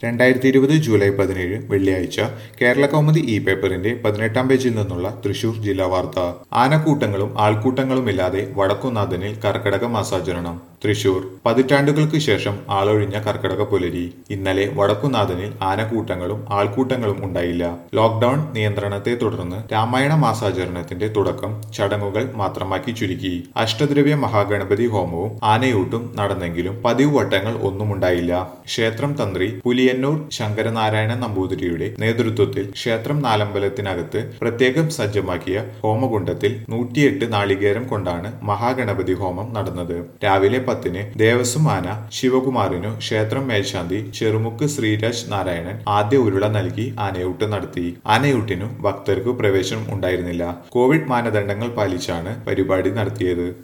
രണ്ടായിരത്തി ഇരുപത് ജൂലൈ പതിനേഴ് വെള്ളിയാഴ്ച കേരള കൗമുദി ഇ പേപ്പറിന്റെ പതിനെട്ടാം പേജിൽ നിന്നുള്ള തൃശൂർ ജില്ലാ വാർത്ത ആനക്കൂട്ടങ്ങളും ആൾക്കൂട്ടങ്ങളുമില്ലാതെ വടക്കുന്നാഥനിൽ കർക്കടക മാസാചരണം തൃശൂർ പതിറ്റാണ്ടുകൾക്ക് ശേഷം ആളൊഴിഞ്ഞ കർക്കടക പുലരി ഇന്നലെ വടക്കുന്നാഥനിൽ ആനക്കൂട്ടങ്ങളും ആൾക്കൂട്ടങ്ങളും ഉണ്ടായില്ല ലോക്ഡൌൺ നിയന്ത്രണത്തെ തുടർന്ന് രാമായണ മാസാചരണത്തിന്റെ തുടക്കം ചടങ്ങുകൾ മാത്രമാക്കി ചുരുക്കി അഷ്ടദ്രവ്യ മഹാഗണപതി ഹോമവും ആനയൂട്ടും നടന്നെങ്കിലും പതിവ് വട്ടങ്ങൾ ഒന്നും ഉണ്ടായില്ല ക്ഷേത്രം തന്ത്രി പുലിയന്നൂർ ശങ്കരനാരായണ നമ്പൂതിരിയുടെ നേതൃത്വത്തിൽ ക്ഷേത്രം നാലമ്പലത്തിനകത്ത് പ്രത്യേകം സജ്ജമാക്കിയ ഹോമകുണ്ടത്തിൽ നൂറ്റിയെട്ട് നാളികേരം കൊണ്ടാണ് മഹാഗണപതി ഹോമം നടന്നത് രാവിലെ പത്തിന് ദേവസ്വം ആന ശിവകുമാറിനു ക്ഷേത്രം മേൽശാന്തി ചെറുമുക്ക് ശ്രീരാജ് നാരായണൻ ആദ്യ ഉരുള നൽകി ആനയൂട്ട് നടത്തി ആനയൂട്ടിനു ഭക്തർക്ക് പ്രവേശനം ഉണ്ടായിരുന്നില്ല കോവിഡ് മാനദണ്ഡങ്ങൾ പാലിച്ചാണ് പരിപാടി നടത്തിയത്